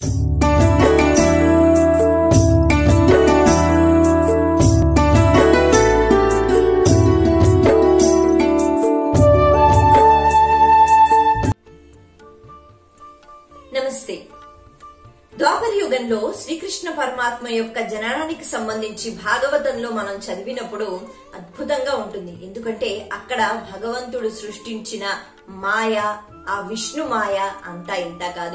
నమస్తే ద్వాపర యుగంలో శ్రీకృష్ణ పరమాత్మ యొక్క జననానికి సంబంధించి భాగవతంలో మనం చదివినప్పుడు అద్భుతంగా ఉంటుంది ఎందుకంటే అక్కడ భగవంతుడు సృష్టించిన మాయ ఆ విష్ణు మాయ అంతా ఇంత కాదు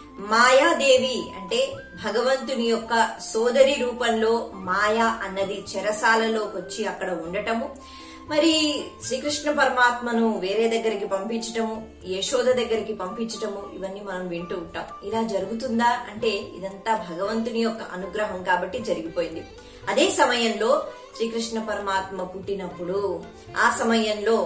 మాయాదేవి అంటే భగవంతుని యొక్క సోదరి రూపంలో మాయ అన్నది చెరసాలలోకి వచ్చి అక్కడ ఉండటము మరి శ్రీకృష్ణ పరమాత్మను వేరే దగ్గరికి పంపించటము యశోద దగ్గరికి పంపించటము ఇవన్నీ మనం వింటూ ఉంటాం ఇలా జరుగుతుందా అంటే ఇదంతా భగవంతుని యొక్క అనుగ్రహం కాబట్టి జరిగిపోయింది అదే సమయంలో శ్రీకృష్ణ పరమాత్మ పుట్టినప్పుడు ఆ సమయంలో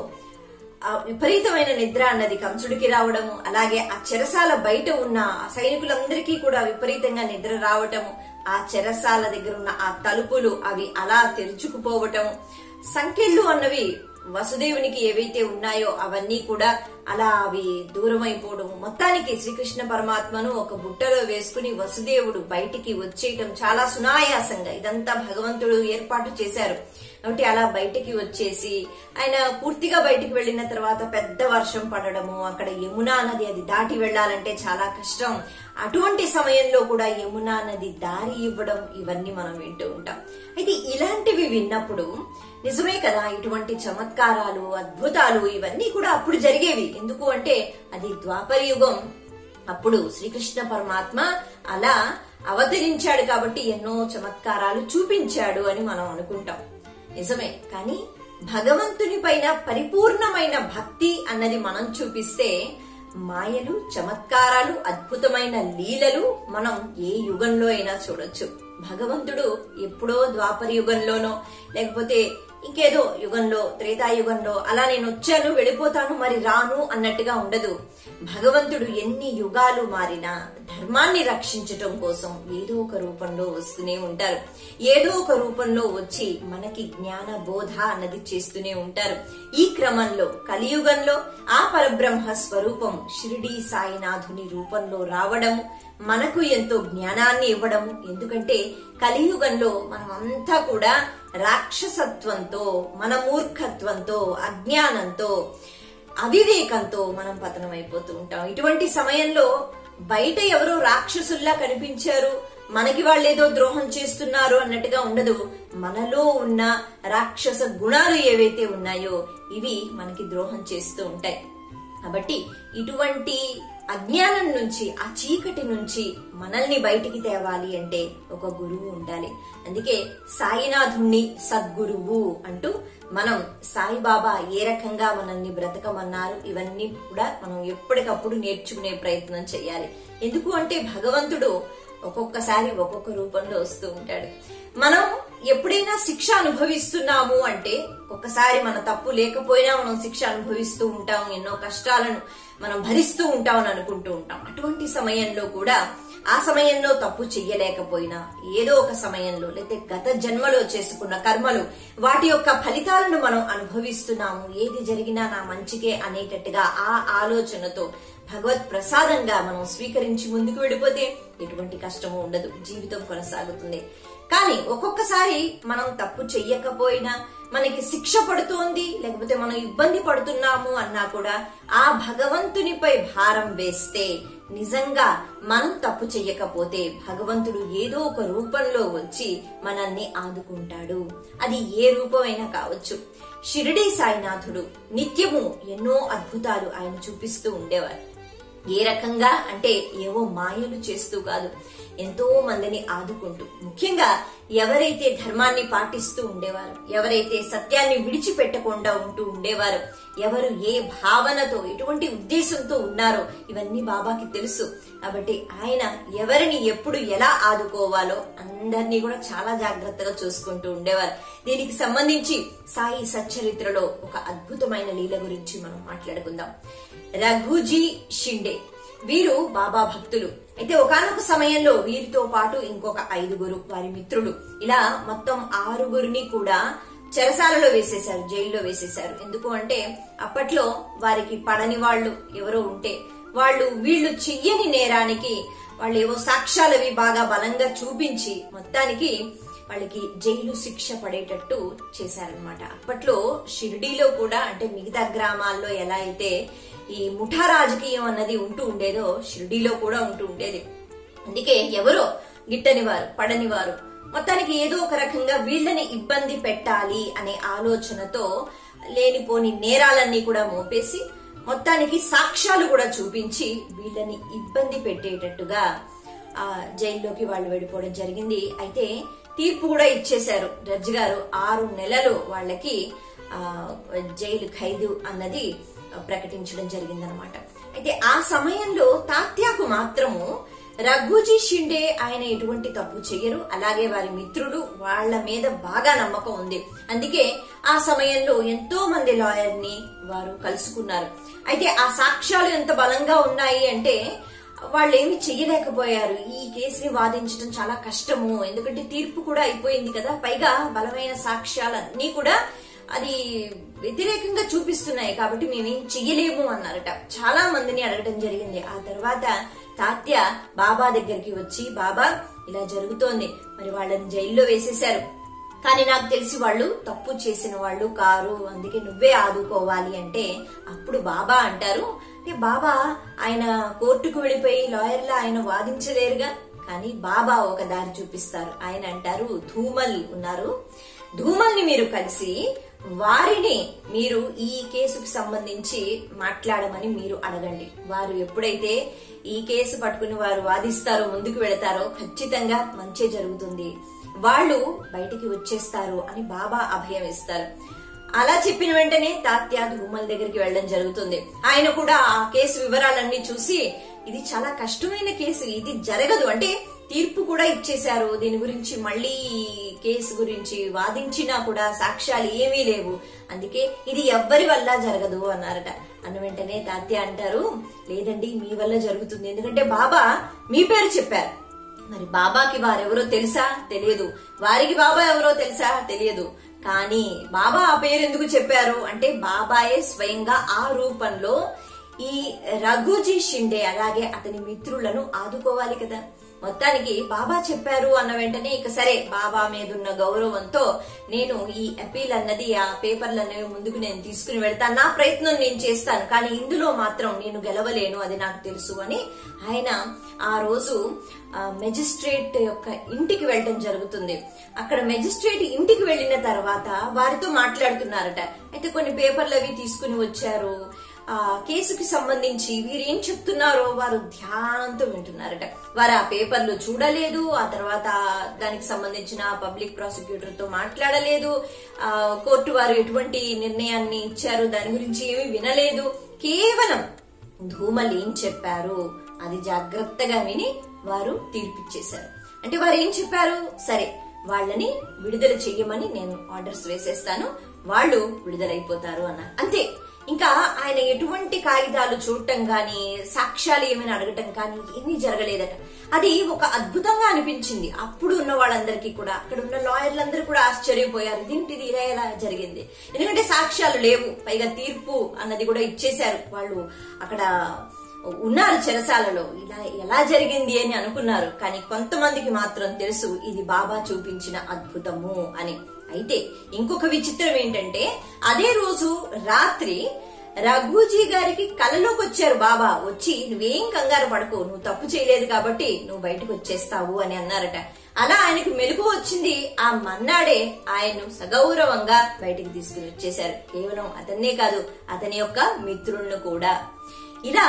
ఆ విపరీతమైన నిద్ర అన్నది కంసుడికి రావడము అలాగే ఆ చెరసాల బయట ఉన్న ఆ సైనికులందరికీ కూడా విపరీతంగా నిద్ర రావటము ఆ చెరసాల దగ్గర ఉన్న ఆ తలుపులు అవి అలా తెరుచుకుపోవటము సంఖ్యలు అన్నవి వసుదేవునికి ఏవైతే ఉన్నాయో అవన్నీ కూడా అలా అవి దూరం అయిపోవడం మొత్తానికి శ్రీకృష్ణ పరమాత్మను ఒక బుట్టలో వేసుకుని వసుదేవుడు బయటికి వచ్చేయటం చాలా సునాయాసంగా ఇదంతా భగవంతుడు ఏర్పాటు చేశారు కాబట్టి అలా బయటికి వచ్చేసి ఆయన పూర్తిగా బయటికి వెళ్ళిన తర్వాత పెద్ద వర్షం పడడము అక్కడ యమునా నది అది దాటి వెళ్ళాలంటే చాలా కష్టం అటువంటి సమయంలో కూడా యమునా నది దారి ఇవ్వడం ఇవన్నీ మనం వింటూ ఉంటాం అయితే ఇలాంటివి విన్నప్పుడు నిజమే కదా ఇటువంటి చమత్కారాలు అద్భుతాలు ఇవన్నీ కూడా అప్పుడు జరిగేవి ఎందుకు అంటే అది ద్వాపర యుగం అప్పుడు శ్రీకృష్ణ పరమాత్మ అలా అవతరించాడు కాబట్టి ఎన్నో చమత్కారాలు చూపించాడు అని మనం అనుకుంటాం నిజమే కానీ భగవంతుని పైన పరిపూర్ణమైన భక్తి అన్నది మనం చూపిస్తే మాయలు చమత్కారాలు అద్భుతమైన లీలలు మనం ఏ యుగంలో అయినా చూడొచ్చు భగవంతుడు ఎప్పుడో ద్వాపర యుగంలోనో లేకపోతే ఇంకేదో యుగంలో త్రేతాయుగంలో అలా నేను వచ్చాను వెళ్ళిపోతాను మరి రాను అన్నట్టుగా ఉండదు భగవంతుడు ఎన్ని యుగాలు మారినా ధర్మాన్ని రక్షించటం కోసం ఏదో ఒక రూపంలో వస్తూనే ఉంటారు ఏదో ఒక రూపంలో వచ్చి మనకి జ్ఞాన బోధ అన్నది చేస్తూనే ఉంటారు ఈ క్రమంలో కలియుగంలో ఆ పరబ్రహ్మ స్వరూపం షిరిడి సాయినాథుని రూపంలో రావడము మనకు ఎంతో జ్ఞానాన్ని ఇవ్వడము ఎందుకంటే కలియుగంలో మనమంతా కూడా రాక్షసత్వంతో మన మూర్ఖత్వంతో అజ్ఞానంతో అవివేకంతో మనం పతనం అయిపోతూ ఉంటాం ఇటువంటి సమయంలో బయట ఎవరో రాక్షసుల్లా కనిపించారు మనకి వాళ్ళేదో ద్రోహం చేస్తున్నారు అన్నట్టుగా ఉండదు మనలో ఉన్న రాక్షస గుణాలు ఏవైతే ఉన్నాయో ఇవి మనకి ద్రోహం చేస్తూ ఉంటాయి కాబట్టి ఇటువంటి అజ్ఞానం నుంచి ఆ చీకటి నుంచి మనల్ని బయటికి తేవాలి అంటే ఒక గురువు ఉండాలి అందుకే సాయినాథుణ్ణి సద్గురువు అంటూ మనం సాయిబాబా ఏ రకంగా మనల్ని బ్రతకమన్నారు ఇవన్నీ కూడా మనం ఎప్పటికప్పుడు నేర్చుకునే ప్రయత్నం చేయాలి ఎందుకు అంటే భగవంతుడు ఒక్కొక్కసారి ఒక్కొక్క రూపంలో వస్తూ ఉంటాడు మనం ఎప్పుడైనా శిక్ష అనుభవిస్తున్నాము అంటే ఒక్కసారి మన తప్పు లేకపోయినా మనం శిక్ష అనుభవిస్తూ ఉంటాం ఎన్నో కష్టాలను మనం భరిస్తూ ఉంటాం అని అనుకుంటూ ఉంటాం అటువంటి సమయంలో కూడా ఆ సమయంలో తప్పు చెయ్యలేకపోయినా ఏదో ఒక సమయంలో లేకపోతే గత జన్మలో చేసుకున్న కర్మలు వాటి యొక్క ఫలితాలను మనం అనుభవిస్తున్నాము ఏది జరిగినా నా మంచికే అనేటట్టుగా ఆ ఆలోచనతో భగవత్ ప్రసాదంగా మనం స్వీకరించి ముందుకు వెళ్ళిపోతే ఎటువంటి కష్టము ఉండదు జీవితం కొనసాగుతుంది కానీ ఒక్కొక్కసారి మనం తప్పు చెయ్యకపోయినా మనకి శిక్ష పడుతోంది లేకపోతే మనం ఇబ్బంది పడుతున్నాము అన్నా కూడా ఆ భగవంతునిపై భారం వేస్తే నిజంగా మనం తప్పు చెయ్యకపోతే భగవంతుడు ఏదో ఒక రూపంలో వచ్చి మనల్ని ఆదుకుంటాడు అది ఏ రూపమైనా కావచ్చు షిరిడి సాయినాథుడు నిత్యము ఎన్నో అద్భుతాలు ఆయన చూపిస్తూ ఉండేవారు ఏ రకంగా అంటే ఏవో మాయలు చేస్తూ కాదు ఎంతో మందిని ఆదుకుంటూ ముఖ్యంగా ఎవరైతే ధర్మాన్ని పాటిస్తూ ఉండేవారు ఎవరైతే సత్యాన్ని విడిచిపెట్టకుండా ఉంటూ ఉండేవారు ఎవరు ఏ భావనతో ఎటువంటి ఉద్దేశంతో ఉన్నారో ఇవన్నీ బాబాకి తెలుసు కాబట్టి ఆయన ఎవరిని ఎప్పుడు ఎలా ఆదుకోవాలో అందరినీ కూడా చాలా జాగ్రత్తగా చూసుకుంటూ ఉండేవారు దీనికి సంబంధించి సాయి సచ్చరిత్రలో ఒక అద్భుతమైన లీల గురించి మనం మాట్లాడుకుందాం రఘుజీ షిండే వీరు బాబా భక్తులు అయితే ఒకనొక సమయంలో వీరితో పాటు ఇంకొక ఐదుగురు వారి మిత్రులు ఇలా మొత్తం ఆరుగురిని కూడా చెరసాలలో వేసేశారు జైల్లో వేసేశారు ఎందుకు అంటే అప్పట్లో వారికి పడని వాళ్ళు ఎవరో ఉంటే వాళ్ళు వీళ్ళు చెయ్యని నేరానికి వాళ్ళు ఏవో సాక్ష్యాలవి బాగా బలంగా చూపించి మొత్తానికి వాళ్ళకి జైలు శిక్ష పడేటట్టు చేశారనమాట అప్పట్లో షిరిడీలో కూడా అంటే మిగతా గ్రామాల్లో ఎలా అయితే ఈ ముఠా రాజకీయం అన్నది ఉంటూ ఉండేదో షిరిడీలో కూడా ఉంటూ ఉండేది అందుకే ఎవరో గిట్టని వారు పడని వారు మొత్తానికి ఏదో ఒక రకంగా వీళ్ళని ఇబ్బంది పెట్టాలి అనే ఆలోచనతో లేనిపోని నేరాలన్నీ కూడా మోపేసి మొత్తానికి సాక్ష్యాలు కూడా చూపించి వీళ్ళని ఇబ్బంది పెట్టేటట్టుగా ఆ జైల్లోకి వాళ్ళు వెళ్ళిపోవడం జరిగింది అయితే తీర్పు కూడా ఇచ్చేశారు జడ్జి గారు ఆరు నెలలు వాళ్ళకి ఆ జైలు ఖైదు అన్నది ప్రకటించడం జరిగిందనమాట అయితే ఆ సమయంలో తాత్యాకు మాత్రము రఘుజీ షిండే ఆయన ఎటువంటి తప్పు చెయ్యరు అలాగే వారి మిత్రుడు వాళ్ళ మీద బాగా నమ్మకం ఉంది అందుకే ఆ సమయంలో ఎంతో మంది లాయర్ ని వారు కలుసుకున్నారు అయితే ఆ సాక్ష్యాలు ఎంత బలంగా ఉన్నాయి అంటే వాళ్ళు ఏమి చెయ్యలేకపోయారు ఈ కేసుని వాదించడం చాలా కష్టము ఎందుకంటే తీర్పు కూడా అయిపోయింది కదా పైగా బలమైన సాక్ష్యాలన్నీ కూడా అది వ్యతిరేకంగా చూపిస్తున్నాయి కాబట్టి మేమేం చెయ్యలేము అన్నారట చాలా మందిని అడగడం జరిగింది ఆ తర్వాత తాత్య బాబా దగ్గరికి వచ్చి బాబా ఇలా జరుగుతోంది మరి వాళ్ళని జైల్లో వేసేశారు కానీ నాకు తెలిసి వాళ్ళు తప్పు చేసిన వాళ్ళు కారు అందుకే నువ్వే ఆదుకోవాలి అంటే అప్పుడు బాబా అంటారు అంటే బాబా ఆయన కోర్టుకు వెళ్ళిపోయి లాయర్లా ఆయన వాదించలేరుగా కానీ బాబా ఒక దారి చూపిస్తారు ఆయన అంటారు ధూమల్ ఉన్నారు ధూమల్ని మీరు కలిసి వారిని మీరు ఈ కేసుకు సంబంధించి మాట్లాడమని మీరు అడగండి వారు ఎప్పుడైతే ఈ కేసు పట్టుకుని వారు వాదిస్తారో ముందుకు వెళతారో ఖచ్చితంగా మంచి జరుగుతుంది వాళ్ళు బయటికి వచ్చేస్తారు అని బాబా అభయం ఇస్తారు అలా చెప్పిన వెంటనే తాత్యా ధూమల్ దగ్గరికి వెళ్ళడం జరుగుతుంది ఆయన కూడా ఆ కేసు వివరాలన్నీ చూసి ఇది చాలా కష్టమైన కేసు ఇది జరగదు అంటే తీర్పు కూడా ఇచ్చేశారు దీని గురించి మళ్ళీ కేసు గురించి వాదించినా కూడా సాక్ష్యాలు ఏమీ లేవు అందుకే ఇది ఎవ్వరి వల్ల జరగదు అన్నారట అన్న వెంటనే తాత్య అంటారు లేదండి మీ వల్ల జరుగుతుంది ఎందుకంటే బాబా మీ పేరు చెప్పారు మరి బాబాకి వారెవరో తెలుసా తెలియదు వారికి బాబా ఎవరో తెలుసా తెలియదు కానీ బాబా ఆ పేరు ఎందుకు చెప్పారు అంటే బాబాయే స్వయంగా ఆ రూపంలో ఈ రఘుజీ షిండే అలాగే అతని మిత్రులను ఆదుకోవాలి కదా మొత్తానికి బాబా చెప్పారు అన్న వెంటనే ఇక సరే బాబా మీదున్న గౌరవంతో నేను ఈ అపీల్ అన్నది ఆ పేపర్లు అనేవి ముందుకు నేను తీసుకుని వెళ్తాను నా ప్రయత్నం నేను చేస్తాను కానీ ఇందులో మాత్రం నేను గెలవలేను అది నాకు తెలుసు అని ఆయన ఆ రోజు మెజిస్ట్రేట్ యొక్క ఇంటికి వెళ్ళడం జరుగుతుంది అక్కడ మెజిస్ట్రేట్ ఇంటికి వెళ్ళిన తర్వాత వారితో మాట్లాడుతున్నారట అయితే కొన్ని పేపర్లు అవి తీసుకుని వచ్చారు ఆ కేసుకి సంబంధించి వీరు ఏం చెప్తున్నారో వారు ధ్యానంతో వింటున్నారట వారు ఆ పేపర్లు చూడలేదు ఆ తర్వాత దానికి సంబంధించిన పబ్లిక్ ప్రాసిక్యూటర్ తో మాట్లాడలేదు ఆ కోర్టు వారు ఎటువంటి నిర్ణయాన్ని ఇచ్చారు దాని గురించి ఏమీ వినలేదు కేవలం ధూమలు ఏం చెప్పారు అది జాగ్రత్తగా విని వారు తీర్పిచ్చేశారు అంటే వారు ఏం చెప్పారు సరే వాళ్ళని విడుదల చెయ్యమని నేను ఆర్డర్స్ వేసేస్తాను వాళ్ళు విడుదలైపోతారు అన్నారు అంతే ఇంకా ఆయన ఎటువంటి కాగితాలు చూడటం గాని సాక్ష్యాలు ఏమైనా అడగటం కానీ ఏమీ జరగలేదట అది ఒక అద్భుతంగా అనిపించింది అప్పుడు ఉన్న వాళ్ళందరికీ కూడా అక్కడ ఉన్న లాయర్లందరూ కూడా ఆశ్చర్యపోయారు ఇదేంటిది ఇలా ఎలా జరిగింది ఎందుకంటే సాక్ష్యాలు లేవు పైగా తీర్పు అన్నది కూడా ఇచ్చేశారు వాళ్ళు అక్కడ ఉన్నారు చెరసాలలో ఇలా ఎలా జరిగింది అని అనుకున్నారు కానీ కొంతమందికి మాత్రం తెలుసు ఇది బాబా చూపించిన అద్భుతము అని అయితే ఇంకొక విచిత్రం ఏంటంటే అదే రోజు రాత్రి రఘుజీ గారికి కలలోకి వచ్చారు బాబా వచ్చి నువ్వేం కంగారు పడకు నువ్వు తప్పు చేయలేదు కాబట్టి నువ్వు బయటకు వచ్చేస్తావు అని అన్నారట అలా ఆయనకు మెలకు వచ్చింది ఆ మన్నాడే ఆయన్ను సగౌరవంగా బయటికి తీసుకుని వచ్చేశారు కేవలం అతన్నే కాదు అతని యొక్క మిత్రులను కూడా ఇలా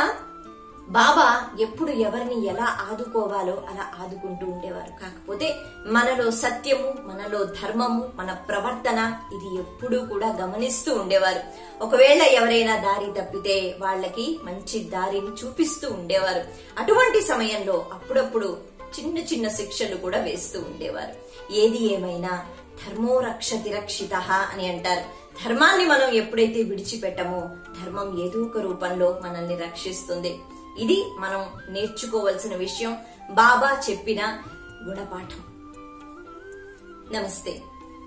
బాబా ఎప్పుడు ఎవరిని ఎలా ఆదుకోవాలో అలా ఆదుకుంటూ ఉండేవారు కాకపోతే మనలో సత్యము మనలో ధర్మము మన ప్రవర్తన ఇది ఎప్పుడూ కూడా గమనిస్తూ ఉండేవారు ఒకవేళ ఎవరైనా దారి తప్పితే వాళ్ళకి మంచి దారిని చూపిస్తూ ఉండేవారు అటువంటి సమయంలో అప్పుడప్పుడు చిన్న చిన్న శిక్షలు కూడా వేస్తూ ఉండేవారు ఏది ఏమైనా ధర్మో రక్షతి రక్షిత అని అంటారు ధర్మాన్ని మనం ఎప్పుడైతే విడిచిపెట్టమో ధర్మం ఏదో ఒక రూపంలో మనల్ని రక్షిస్తుంది ఇది మనం నేర్చుకోవలసిన విషయం బాబా చెప్పిన గుణపాఠం నమస్తే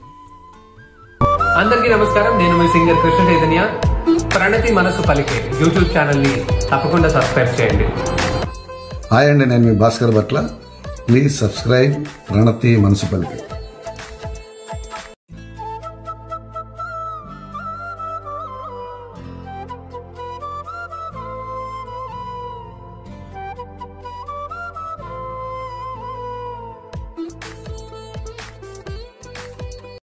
అందరికీ నమస్కారం నేను మీ singer Krishna Chaitanya Pranathi Manasu Palike YouTube channel ని తప్పకుండా సబ్స్క్రైబ్ చేయండి హాయ్ అండి నేను మీ భాస్కర్ భట్ల ప్లీజ్ సబ్స్క్రైబ్ ప్రణతి మనసు పలికి